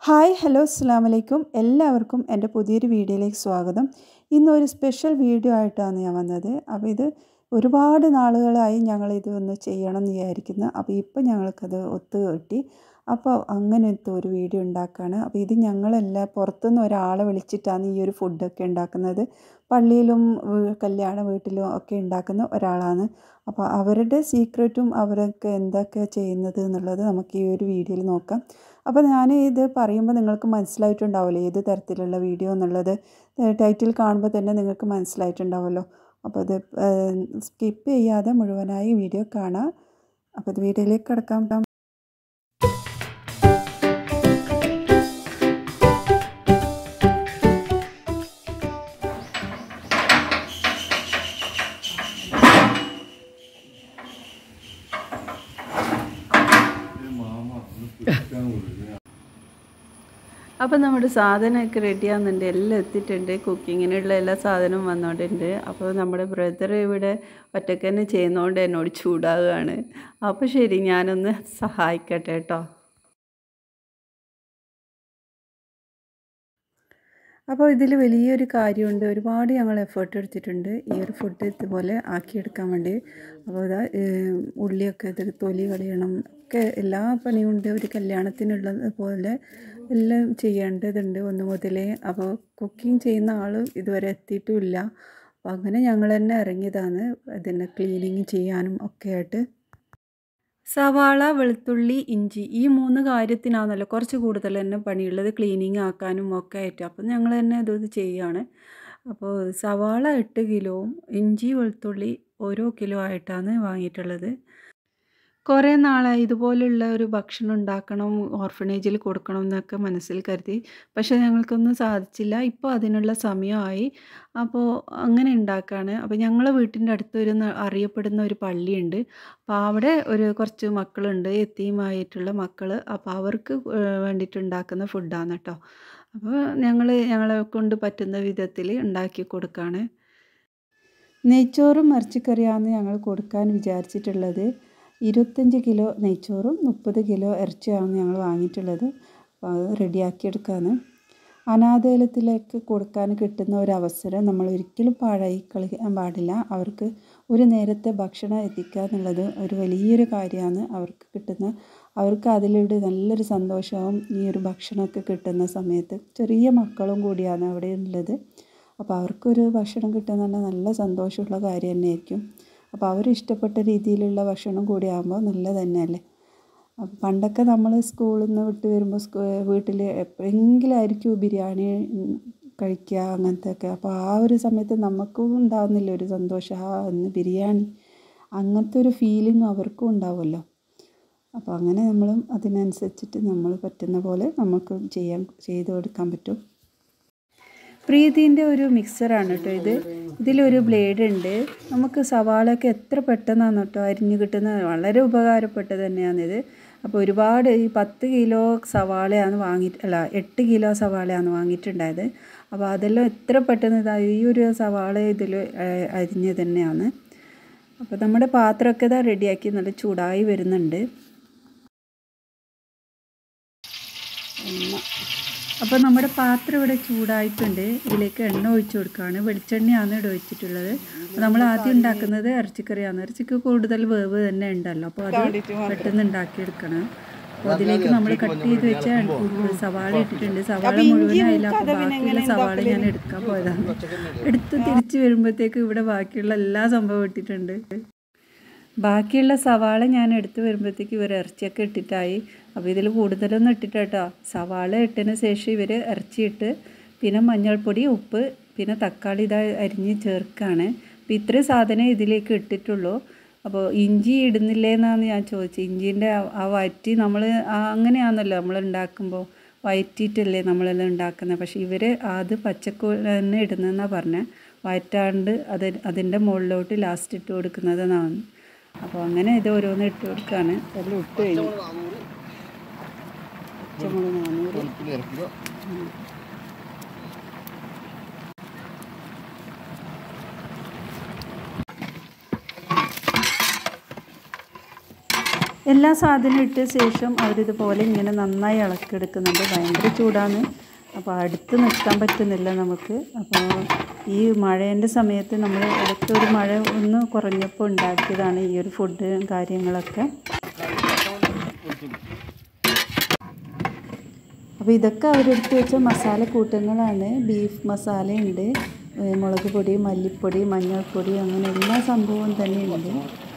Hi hello അസ്സാം വലൈക്കും എല്ലാവർക്കും എൻ്റെ പുതിയൊരു വീഡിയോയിലേക്ക് സ്വാഗതം ഇന്നൊരു സ്പെഷ്യൽ വീഡിയോ ആയിട്ടാണ് ഞാൻ വന്നത് അപ്പോൾ ഇത് ഒരുപാട് നാളുകളായി ഞങ്ങളിത് ഒന്ന് ചെയ്യണം എന്ന് വിചാരിക്കുന്നു അപ്പോൾ ഇപ്പോൾ ഞങ്ങൾക്കത് ഒത്തു കിട്ടി അപ്പോൾ അങ്ങനത്തെ ഒരു വീഡിയോ ഉണ്ടാക്കുകയാണ് അപ്പോൾ ഇത് ഞങ്ങളെല്ലാം പുറത്തുനിന്ന് ഒരാളെ വിളിച്ചിട്ടാണ് ഈ ഒരു ഫുഡൊക്കെ ഉണ്ടാക്കുന്നത് പള്ളിയിലും വീ- കല്യാണ വീട്ടിലും ഒക്കെ ഉണ്ടാക്കുന്ന ഒരാളാണ് അപ്പോൾ അവരുടെ സീക്രറ്റും അവരൊക്കെ എന്തൊക്കെ ചെയ്യുന്നത് എന്നുള്ളത് നമുക്ക് ഈ ഒരു വീഡിയോയിൽ നോക്കാം അപ്പോൾ ഞാൻ ഇത് പറയുമ്പോൾ നിങ്ങൾക്ക് മനസ്സിലായിട്ടുണ്ടാവുമല്ലോ ഏത് തരത്തിലുള്ള വീഡിയോ എന്നുള്ളത് ടൈറ്റിൽ കാണുമ്പോൾ തന്നെ നിങ്ങൾക്ക് മനസ്സിലായിട്ടുണ്ടാവുമല്ലോ അപ്പോൾ ഇത് സ്കിപ്പ് ചെയ്യാതെ മുഴുവനായി വീഡിയോ കാണാം അപ്പോൾ ഇത് വീഡിയോയിലേക്ക് കിടക്കാം അപ്പോൾ നമ്മുടെ സാധനമൊക്കെ റെഡിയാകുന്നുണ്ട് എല്ലാം എത്തിയിട്ടുണ്ട് കുക്കിങ്ങിനുള്ള എല്ലാ സാധനവും വന്നുകൊണ്ടുണ്ട് അപ്പോൾ നമ്മുടെ ബ്രദർ ഇവിടെ ഒറ്റയ്ക്ക് തന്നെ ചെയ്യുന്നതുകൊണ്ട് എന്നോട് ചൂടാവുകയാണ് അപ്പോൾ ശരി ഞാനൊന്ന് സഹായിക്കട്ടെ കേട്ടോ അപ്പോൾ ഇതിൽ വലിയൊരു കാര്യമുണ്ട് ഒരുപാട് ഞങ്ങൾ എഫേർട്ട് എടുത്തിട്ടുണ്ട് ഈ ഒരു ഫുഡ് ഇതുപോലെ ആക്കിയെടുക്കാൻ വേണ്ടി അപ്പോൾ ഇതാ ഏഹ്, ഉള്ളിയൊക്കെ ഇത് തൊലി കളയണം ഒക്കെ എല്ലാ പണിയുണ്ട് ഒരു കല്യാണത്തിനുള്ളത് പോലെ എല്ലാം ചെയ്യേണ്ടതുണ്ട് ഒന്ന് മുതലേ അപ്പോൾ കുക്കിംഗ് ചെയ്യുന്ന ആൾ ഇതുവരെ എത്തിയിട്ടുമില്ല അപ്പോൾ അങ്ങനെ ഞങ്ങൾ തന്നെ ഇറങ്ങിയതാണ് ഇതിൻ്റെ ക്ലീനിങ് ചെയ്യാനും ഒക്കെ ആയിട്ട് സവാള വെളുത്തുള്ളി ഇഞ്ചി ഈ മൂന്ന് കാര്യത്തിനാണല്ലോ കുറച്ച് കൂടുതൽ തന്നെ പണിയുള്ളത് ക്ലീനിങ് ആക്കാനും ഒക്കെ ആയിട്ട് അപ്പം ഞങ്ങൾ തന്നെ ഇത് ചെയ്യുകയാണ് അപ്പോൾ സവാള എട്ട് കിലോവും ഇഞ്ചി വെളുത്തുള്ളി ഓരോ കിലോ ആയിട്ടാണ് വാങ്ങിയിട്ടുള്ളത് കുറേ നാളായി ഇതുപോലുള്ള ഒരു ഭക്ഷണം ഉണ്ടാക്കണം ഓർഫനേജിൽ കൊടുക്കണം എന്നൊക്കെ മനസ്സിൽ കരുതി പക്ഷേ ഞങ്ങൾക്കൊന്നും സാധിച്ചില്ല ഇപ്പോൾ അതിനുള്ള സമയമായി അപ്പോൾ അങ്ങനെ ഉണ്ടാക്കുകയാണ് അപ്പോൾ ഞങ്ങളെ വീട്ടിൻ്റെ അടുത്തൊരു ന- അറിയപ്പെടുന്ന ഒരു പള്ളിയുണ്ട് അപ്പോൾ അവിടെ ഒരു കുറച്ച് മക്കളുണ്ട് എത്തിയുമായിട്ടുള്ള മക്കൾ അപ്പോൾ അവർക്ക് ഏഹ് വേണ്ടിയിട്ട് ഉണ്ടാക്കുന്ന ഫുഡാണ് കേട്ടോ അപ്പോൾ ഞങ്ങൾ ഞങ്ങളെ കൊണ്ട് പറ്റുന്ന വിധത്തിൽ ഉണ്ടാക്കി കൊടുക്കുകയാണ് നെയ്ച്ചോറും ഇറച്ചിക്കറിയാണ് ഞങ്ങൾ കൊടുക്കാൻ വിചാരിച്ചിട്ടുള്ളത് ഇരുപത്തഞ്ച് കിലോ നെയ്ച്ചോറും മുപ്പത് കിലോ ഇറച്ചിയാണ് ഞങ്ങൾ വാങ്ങിയിട്ടുള്ളത് അപ്പോൾ അത് റെഡിയാക്കിയെടുക്കാണ് അനാഥാലയത്തിലേക്ക് കൊടുക്കാൻ കിട്ടുന്ന ഒരു അവസരം നമ്മൾ ഒരിക്കലും പാഴായി കളിക്കാൻ പാടില്ല അവർക്ക് ഒരു നേരത്തെ ഭക്ഷണം എത്തിക്കുക എന്നുള്ളത് ഒരു വലിയൊരു കാര്യമാണ് അവർക്ക് കിട്ടുന്ന അവർക്ക് അതിലൂടെ നല്ലൊരു സന്തോഷവും ഈ ഒരു ഭക്ഷണമൊക്കെ കിട്ടുന്ന സമയത്ത് ചെറിയ മക്കളും കൂടിയാണ് അവിടെ ഉള്ളത് അപ്പോൾ അവർക്കൊരു ഭക്ഷണം കിട്ടുക എന്ന് പറഞ്ഞാൽ നല്ല സന്തോഷമുള്ള കാര്യം തന്നെയായിരിക്കും അപ്പോൾ അവർ ഇഷ്ടപ്പെട്ട രീതിയിലുള്ള ഭക്ഷണം കൂടി ആകുമ്പോൾ നല്ലത് തന്നെയല്ലേ അപ്പം പണ്ടൊക്കെ നമ്മൾ സ്കൂളിൽ നിന്ന് വിട്ട് വരുമ്പോൾ സ്കൂ വീട്ടിൽ എപ്പോഴെങ്കിലും ആയിരിക്കും ബിരിയാണി ഉം, കഴിക്കുക അങ്ങനത്തെ ഒക്കെ അപ്പോൾ ആ ഒരു സമയത്ത് നമുക്കും ഉണ്ടാകുന്നില്ല ഒരു സന്തോഷം ആ ഇന്ന് ബിരിയാണി അങ്ങനത്തെ ഒരു ഫീലിംഗ് അവർക്കും ഉണ്ടാവുമല്ലോ അപ്പോൾ അങ്ങനെ നമ്മളും അതിനനുസരിച്ചിട്ട് നമ്മൾ പറ്റുന്ന പോലെ നമുക്ക് ചെയ്യാൻ ചെയ്ത് കൊടുക്കാൻ പറ്റും പ്രീതിൻ്റെ ഒരു മിക്സറാണ് കേട്ടോ ഇത് ഇതിലൊരു ബ്ലേഡ് ഉണ്ട് നമുക്ക് സവാളയൊക്കെ എത്ര പെട്ടെന്നാണ് കേട്ടോ അരിഞ്ഞ് കിട്ടുന്നത് വളരെ ഉപകാരപ്പെട്ടത് തന്നെയാണിത് അപ്പോൾ ഒരുപാട് ഈ പത്ത് കിലോ സവാളയാണ് വാങ്ങിയിട്ട് അല്ല എട്ട് കിലോ സവാളയാണ് വാങ്ങിയിട്ടുണ്ടായത് അപ്പോൾ അതെല്ലാം എത്ര പെട്ടെന്ന് ഇതാ ഈ ഒരു സവാള ഇതിൽ അരിഞ്ഞ് തന്നെയാണ് അപ്പോൾ നമ്മുടെ പാത്രമൊക്കെ ഇതാ റെഡിയാക്കി നല്ല ചൂടായി വരുന്നുണ്ട് എണ്ണ അപ്പോൾ നമ്മുടെ പാത്രം ഇവിടെ ചൂടായിട്ടുണ്ട് ഇതിലേക്ക് എണ്ണ ഒഴിച്ചു കൊടുക്കുകയാണ് വെളിച്ചെണ്ണയാണ് ഇവിടെ ഒഴിച്ചിട്ടുള്ളത് അപ്പോൾ നമ്മൾ ആദ്യം ഉണ്ടാക്കുന്നത് ഇറച്ചിക്കറിയാണ് ഇറച്ചിക്ക് കൂടുതൽ വേവ് തന്നെ ഉണ്ടല്ലോ അപ്പോൾ അത് പെട്ടെന്ന് ഉണ്ടാക്കിയെടുക്കണം അപ്പോൾ അതിലേക്ക് നമ്മൾ കട്ട് ചെയ്ത് വെച്ച സവാള ഇട്ടിട്ടുണ്ട് സവാള മുഴുവനായില്ല അപ്പോൾ ബാക്കിയുള്ള സവാള ഞാൻ എടുക്കാൻ പോയതാണ് എടുത്ത് തിരിച്ച് വരുമ്പോഴത്തേക്ക് ഇവിടെ ബാക്കിയുള്ള എല്ലാ സംഭവം ഇട്ടിട്ടുണ്ട് ബാക്കിയുള്ള സവാള ഞാൻ എടുത്ത് വരുമ്പോഴത്തേക്ക് ഇവർ ഇറച്ചിയൊക്കെ ഇട്ടിട്ടായി അപ്പോൾ ഇതിൽ കൂടുതലൊന്നും ഇട്ടിട്ട് കേട്ടോ സവാള ഇട്ടതിന് ശേഷം ഇവർ ഇറച്ചിയിട്ട് പിന്നെ മഞ്ഞൾപ്പൊടി ഉപ്പ് പിന്നെ തക്കാളി ഇതാ അരിഞ്ഞ് ചേർക്കുകയാണ് അപ്പോൾ ഇത്രയും സാധനം ഇതിലേക്ക് ഇട്ടിട്ടുള്ളൂ അപ്പോൾ ഇഞ്ചി ഇടുന്നില്ലേ എന്നാണ് ഞാൻ ചോദിച്ചത് ഇഞ്ചീൻ്റെ ആ വയറ്റി നമ്മൾ അങ്ങനെയാണല്ലോ നമ്മൾ ഉണ്ടാക്കുമ്പോൾ വയറ്റിയിട്ടല്ലേ നമ്മളെല്ലാം ഉണ്ടാക്കുന്നത് പക്ഷേ ഇവർ അത് പച്ചക്കോ തന്നെ ഇടുന്നതെന്നാണ് പറഞ്ഞത് വയറ്റാണ്ട് അത് അതിൻ്റെ മുകളിലോട്ട് ലാസ്റ്റ് ഇട്ട് കൊടുക്കുന്നതെന്നാണ് അപ്പോൾ അങ്ങനെ ഇത് ഓരോന്ന് ഇട്ട് കൊടുക്കുകയാണ് എല്ലാം ഇട്ട് കഴിഞ്ഞു പച്ചമുളക് നാനൂറ് എല്ലാ സാധനവും ഇട്ട ശേഷം അവരിതുപോലെ ഇങ്ങനെ നന്നായി ഇളക്കിയെടുക്കുന്നുണ്ട് ഭയങ്കര ചൂടാണ് അപ്പോൾ അടുത്ത് നിൽക്കാൻ പറ്റുന്നില്ല നമുക്ക് അപ്പോൾ ഈ മഴേൻ്റെ സമയത്ത് നമ്മൾ ഇടയ്ക്ക് ഒരു മഴ ഒന്ന് കുറഞ്ഞപ്പോൾ ഉണ്ടാക്കിയതാണ് ഈ ഒരു ഫുഡ് കാര്യങ്ങളൊക്കെ അപ്പോൾ ഇതൊക്കെ അവരെടുത്ത് വെച്ച മസാല കൂട്ടങ്ങളാണ് ബീഫ് മസാലയുണ്ട് ഏഹ് മുളക് പൊടി മല്ലിപ്പൊടി മഞ്ഞൾപ്പൊടി അങ്ങനെ എല്ലാ സംഭവവും തന്നെ ഉണ്ട്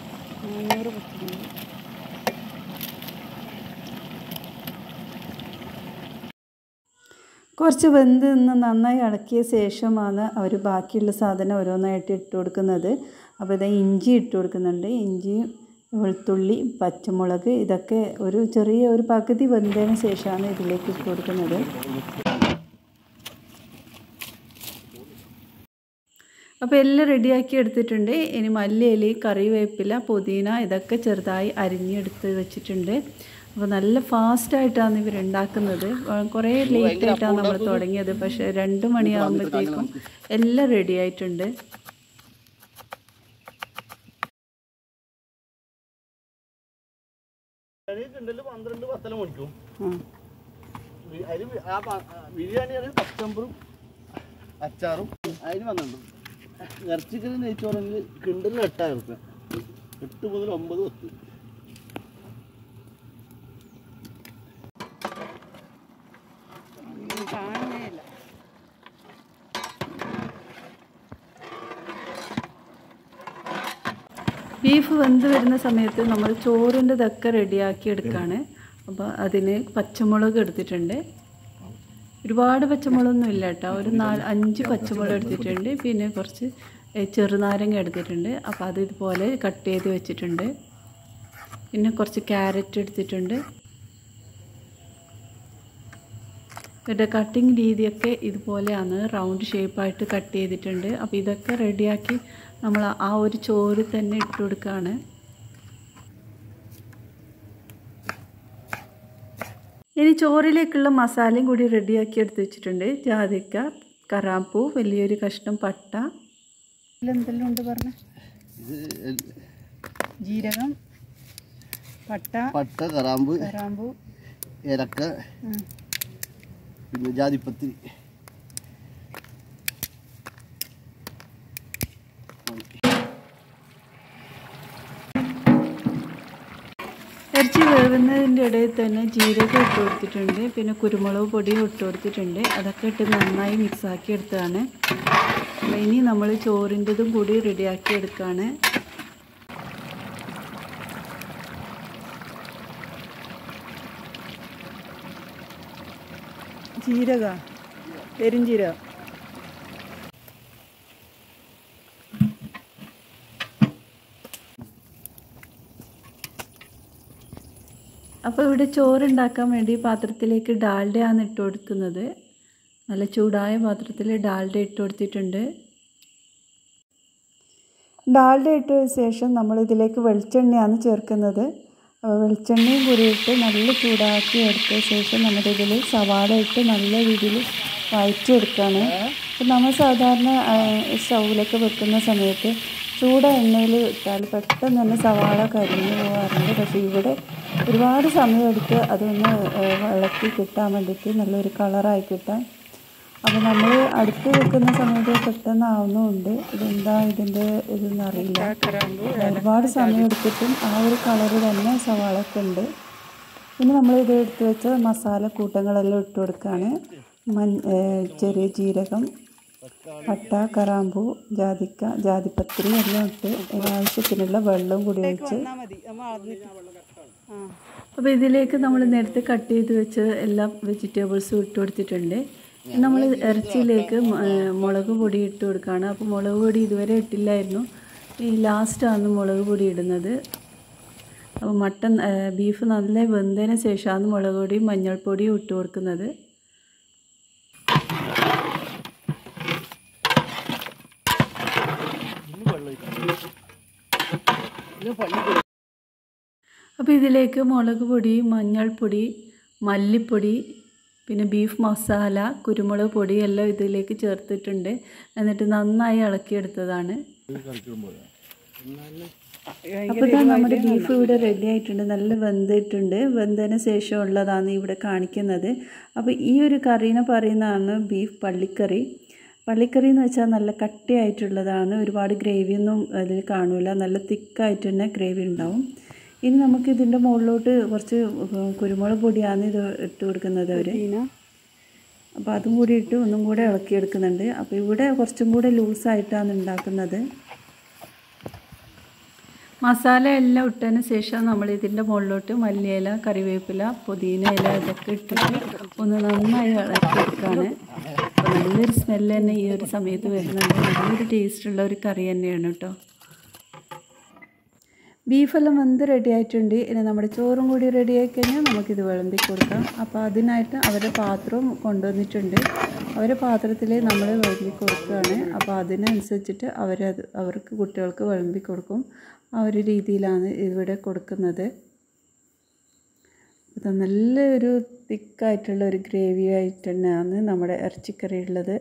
കുറച്ച് വെന്ത് നിന്ന് നന്നായി ഇളക്കിയ ശേഷമാണ് അവർ ബാക്കിയുള്ള സാധനം ഓരോന്നായിട്ട് ഇട്ട് കൊടുക്കുന്നത് അപ്പോൾ ഇത് ഇഞ്ചി ഇട്ട് കൊടുക്കുന്നുണ്ട് ഇഞ്ചി വെളുത്തുള്ളി പച്ചമുളക് ഇതൊക്കെ ഒരു ചെറിയ ഒരു പകുതി വെന്തതിന് ശേഷമാണ് ഇതിലേക്ക് ഇട്ട് കൊടുക്കുന്നത് അപ്പോൾ എല്ലാം റെഡിയാക്കി എടുത്തിട്ടുണ്ട് ഇനി മല്ലിയില കറിവേപ്പില പുതിന ഇതൊക്കെ ചെറുതായി അരിഞ്ഞെടുത്ത് വെച്ചിട്ടുണ്ട് അപ്പോൾ നല്ല ഫാസ്റ്റായിട്ടാണ് ഇവർ ഉണ്ടാക്കുന്നത് കുറേ ലേറ്റ് ആയിട്ടാണ് നമ്മൾ തുടങ്ങിയത് പക്ഷേ രണ്ട് മണിയാകുമ്പോഴത്തേക്കും എല്ലാം റെഡി ആയിട്ടുണ്ട് കിണ്ടല് പന്ത്രണ്ട് പത്തല മണിക്കും ആ. അതിൽ ആ പ- ബിരിയാണി ആണെങ്കിൽ പച്ചമ്പറും അച്ചാറും അതിന് പന്ത്രണ്ടും ഇറച്ചിക്കറി നെയ്ച്ചോറെങ്കിൽ കിണ്ടലിന് എട്ടായിരം റുപ്യ എട്ട് മുതൽ ഒമ്പത് പത്ത് ബീഫ് വെന്ത് വരുന്ന സമയത്ത് നമ്മൾ ചോറിൻ്റെ ഇതൊക്കെ റെഡിയാക്കി എടുക്കുകയാണ് അപ്പോൾ അതിന് പച്ചമുളക് എടുത്തിട്ടുണ്ട് ഒരുപാട് പച്ചമുളകൊന്നും ഇല്ല കേട്ടോ ഒരു നാല് അഞ്ച് പച്ചമുളക് എടുത്തിട്ടുണ്ട് പിന്നെ കുറച്ച് ഏഹ്, ചെറുനാരങ്ങ എടുത്തിട്ടുണ്ട് അപ്പോൾ അത് ഇതുപോലെ കട്ട് ചെയ്ത് വെച്ചിട്ടുണ്ട് പിന്നെ കുറച്ച് ക്യാരറ്റ് എടുത്തിട്ടുണ്ട് ഇവരുടെ കട്ടിങ് രീതിയൊക്കെ ഇതുപോലെയാണ് റൗണ്ട് ഷേപ്പായിട്ട് കട്ട് ചെയ്തിട്ടുണ്ട് അപ്പോൾ ഇതൊക്കെ റെഡിയാക്കി നമ്മൾ ആ ഒരു ചോറ് തന്നെ ഇട്ട് കൊടുക്കുകയാണ് ഇനി ചോറിലേക്കുള്ള മസാലയും കൂടി റെഡിയാക്കി എടുത്ത് വെച്ചിട്ടുണ്ട് ജാതിക്ക കറാമ്പൂ വലിയൊരു കഷ്ണം പട്ട ഇതിലെന്തെല്ലാം ഉണ്ട് പറഞ്ഞ ഇത് ജീരകം പട്ട പട്ട കറാമ്പ് കറാമ്പൂ ഏലക്ക പിന്നെ ജാതിപ്പത്തിരി ഇറച്ചി വേവുന്നതിൻ്റെ ഇടയിൽ തന്നെ ജീരകം ഇട്ട് കൊടുത്തിട്ടുണ്ട് പിന്നെ കുരുമുളക് പൊടിയും ഇട്ട് കൊടുത്തിട്ടുണ്ട് അതൊക്കെ ഇട്ട് നന്നായി മിക്സാക്കി എടുത്തതാണ് അപ്പോൾ ഇനി നമ്മൾ ചോറിൻ്റെതും കൂടി റെഡിയാക്കി എടുക്കുകയാണ് ജീരക പെരുംജീരകം അപ്പോൾ ഇവിടെ ചോറുണ്ടാക്കാൻ വേണ്ടി പാത്രത്തിലേക്ക് ഡാൽഡയാണ് ഇട്ട് കൊടുക്കുന്നത് നല്ല ചൂടായ പാത്രത്തിൽ ഡാൽഡ ഇട്ട് കൊടുത്തിട്ടുണ്ട് ഡാൽഡ ഇട്ട ശേഷം നമ്മൾ ഇതിലേക്ക് വെളിച്ചെണ്ണയാണ് ചേർക്കുന്നത് അപ്പോൾ വെളിച്ചെണ്ണയും കൂടി ഇട്ട് നല്ല ചൂടാക്കി എടുത്ത ശേഷം നമ്മുടെ ഇതിൽ സവാള ഇട്ട് നല്ല രീതിയിൽ വഴറ്റിയെടുക്കുകയാണ് അപ്പം നമ്മൾ സാധാരണ സ്റ്റൗവിലൊക്കെ വെക്കുന്ന സമയത്ത് ചൂട എണ്ണയിൽ ഇട്ടാൽ പെട്ടെന്ന് തന്നെ സവാള കരിഞ്ഞു പോകാറുണ്ട് പക്ഷേ ഇവിടെ ഒരുപാട് സമയമെടുത്ത് അതൊന്ന് ഏഹ്, ഇളക്കി കിട്ടാൻ വേണ്ടിയിട്ട് നല്ലൊരു കളറായി കിട്ടാൻ അപ്പോൾ നമ്മൾ അടുത്ത് വെക്കുന്ന സമയത്ത് പെട്ടെന്ന് ആവുന്നുമുണ്ട് ഇതെന്താ ഇതിൻ്റെ ഇതെന്ന് അറിയില്ല ഒരുപാട് സമയം എടുത്തിട്ടും ആ ഒരു കളറ് തന്നെ സവാളൊക്കെ ഉണ്ട് പിന്നെ നമ്മൾ ഇത് എടുത്ത് വെച്ച മസാല കൂട്ടങ്ങളെല്ലാം ഇട്ട് കൊടുക്കുകയാണ് മൺ ഏഹ് ചെറിയ ജീരകം പട്ട കറാമ്പൂ ജാതിക്ക ജാതിപത്രി എല്ലാം ഇട്ട് ആവശ്യത്തിനുള്ള വെള്ളവും കൂടി ഒഴിച്ച് അപ്പോൾ ഇതിലേക്ക് നമ്മൾ നേരത്തെ കട്ട് ചെയ്ത് വെച്ച എല്ലാ വെജിറ്റബിൾസും ഇട്ട് കൊടുത്തിട്ടുണ്ട് നമ്മൾ ഇറച്ചിയിലേക്ക് മ- ഏഹ് മുളക് പൊടി ഇട്ട് കൊടുക്കുകയാണ് അപ്പോൾ മുളക് പൊടി ഇതുവരെ ഇട്ടില്ലായിരുന്നു ഈ ലാസ്റ്റാണ് മുളക് പൊടി ഇടുന്നത് അപ്പോൾ മട്ടൻ ഏഹ് ബീഫ് നല്ല വെന്തതിന് ശേഷമാണ് മുളക് പൊടിയും മഞ്ഞൾപ്പൊടിയും ഇട്ട് കൊടുക്കുന്നത് അപ്പോൾ ഇതിലേക്ക് മുളക് പൊടി മഞ്ഞൾപ്പൊടി മല്ലിപ്പൊടി പിന്നെ ബീഫ് മസാല കുരുമുളക് പൊടി എല്ലാം ഇതിലേക്ക് ചേർത്തിട്ടുണ്ട് എന്നിട്ട് നന്നായി ഇളക്കിയെടുത്തതാണ് അപ്പോൾ ഇതാ നമ്മുടെ ബീഫ് ഇവിടെ റെഡി ആയിട്ടുണ്ട് നല്ല വെന്തിട്ടുണ്ട് വെന്തതിന് ശേഷം ഉള്ളതാണ് ഇവിടെ കാണിക്കുന്നത് അപ്പോൾ ഈ ഒരു കറീനെ പറയുന്നതാണ് ബീഫ് പള്ളിക്കറി പള്ളിക്കറി എന്ന് വെച്ചാൽ നല്ല കട്ടിയായിട്ടുള്ളതാണ് ഒരുപാട് ഗ്രേവിയൊന്നും അതിൽ കാണില്ല നല്ല തിക്കായിട്ട് തന്നെ ഗ്രേവി ഉണ്ടാവും ഇനി നമുക്ക് ഇതിൻ്റെ മുകളിലോട്ട് കുറച്ച് കുരുമുളക് പൊടിയാണ് ഇത് ഇട്ട് കൊടുക്കുന്നത് അവർ അപ്പോൾ അതും കൂടി ഇട്ട് ഒന്നും കൂടെ ഇളക്കിയെടുക്കുന്നുണ്ട് അപ്പോൾ ഇവിടെ കുറച്ചും കൂടെ ലൂസായിട്ടാണ് ഉണ്ടാക്കുന്നത് മസാല എല്ലാം ഇട്ടതിന് ശേഷം നമ്മൾ ഇതിൻ്റെ മുകളിലോട്ട് മല്ലിയില കറിവേപ്പില പുതിന ഇല ഇതൊക്കെ ഇട്ടിട്ട് ഒന്ന് നന്നായി ഇളക്കിയെടുക്കുകയാണ് അപ്പോൾ നല്ലൊരു സ്മെല്ല് തന്നെ ഈ ഒരു സമയത്ത് വരുന്നുണ്ട് നല്ലൊരു ടേസ്റ്റുള്ള ഒരു കറി തന്നെയാണ് കേട്ടോ ബീഫെല്ലാം വെന്ത് റെഡി ആയിട്ടുണ്ട് ഇനി നമ്മുടെ ചോറും കൂടി റെഡി ആയി കഴിഞ്ഞാൽ നമുക്കിത് വിളമ്പി കൊടുക്കാം അപ്പോൾ അതിനായിട്ട് അവരുടെ പാത്രവും കൊണ്ടുവന്നിട്ടുണ്ട് അവരുടെ പാത്രത്തിൽ നമ്മൾ വിളമ്പി കൊടുക്കുകയാണ് അപ്പോൾ അതിനനുസരിച്ചിട്ട് അവരത് അവർക്ക് കുട്ടികൾക്ക് വിളമ്പി കൊടുക്കും ആ ഒരു രീതിയിലാണ് ഇവിടെ കൊടുക്കുന്നത് ഇത് നല്ലൊരു തിക്കായിട്ടുള്ള ഒരു ഗ്രേവി ആയിട്ട് തന്നെയാണ് നമ്മുടെ ഇറച്ചിക്കറി ഉള്ളത്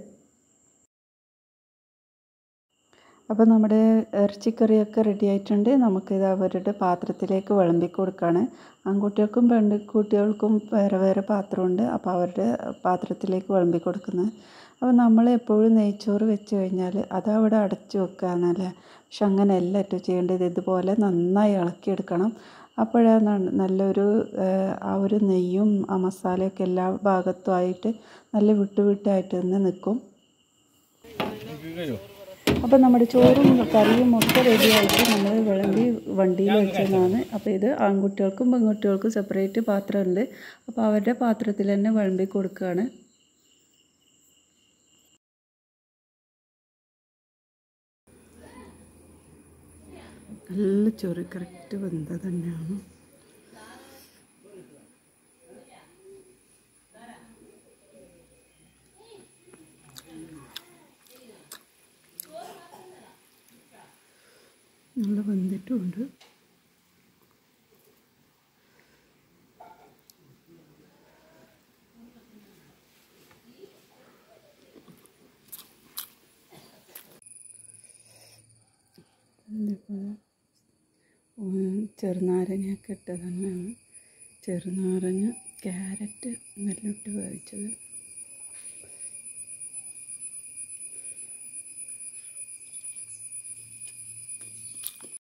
അപ്പോൾ നമ്മുടെ ഇറച്ചിക്കറിയൊക്കെ റെഡി ആയിട്ടുണ്ട് നമുക്കിത് അവരുടെ പാത്രത്തിലേക്ക് വിളമ്പി കൊടുക്കുകയാണ് ആൺകുട്ടികൾക്കും പെൺകുട്ടികൾക്കും വേറെ വേറെ പാത്രമുണ്ട് അപ്പോൾ അവരുടെ പാത്രത്തിലേക്ക് വിളമ്പി കൊടുക്കുന്നത് അപ്പോൾ നമ്മൾ എപ്പോഴും നെയ്ച്ചോറ് വെച്ച് കഴിഞ്ഞാൽ അത് അവിടെ അടച്ചു വെക്കാന്നല്ലേ പക്ഷെ അങ്ങനെയല്ല ഏറ്റവും ചെയ്യേണ്ടത് ഇതുപോലെ നന്നായി ഇളക്കിയെടുക്കണം അപ്പോഴാണ് നല്ലൊരു ആ ഒരു നെയ്യും ആ മസാലയൊക്കെ എല്ലാ ഭാഗത്തും ആയിട്ട് നല്ല വിട്ടുവിട്ടായിട്ട് തന്നെ നിൽക്കും അപ്പോൾ നമ്മുടെ ചോറും കറിയും ഒക്കെ റെഡി ആയിട്ട് നമ്മൾ വിളമ്പി വണ്ടിയിൽ വെച്ചതാണ് അപ്പോൾ ഇത് ആൺകുട്ടികൾക്കും പെൺകുട്ടികൾക്കും സെപ്പറേറ്റ് പാത്രമുണ്ട് അപ്പോൾ അവരുടെ പാത്രത്തിൽ തന്നെ വിളമ്പി കൊടുക്കുകയാണ് നല്ല ചോറ് കറക്റ്റ് വെന്ത തന്നെയാണ് നല്ല വെന്തിട്ടുമുണ്ട് ചെറുനാരങ്ങയൊക്കെ ഇട്ടതാണ് ചെറുനാരങ്ങ ക്യാരറ്റ്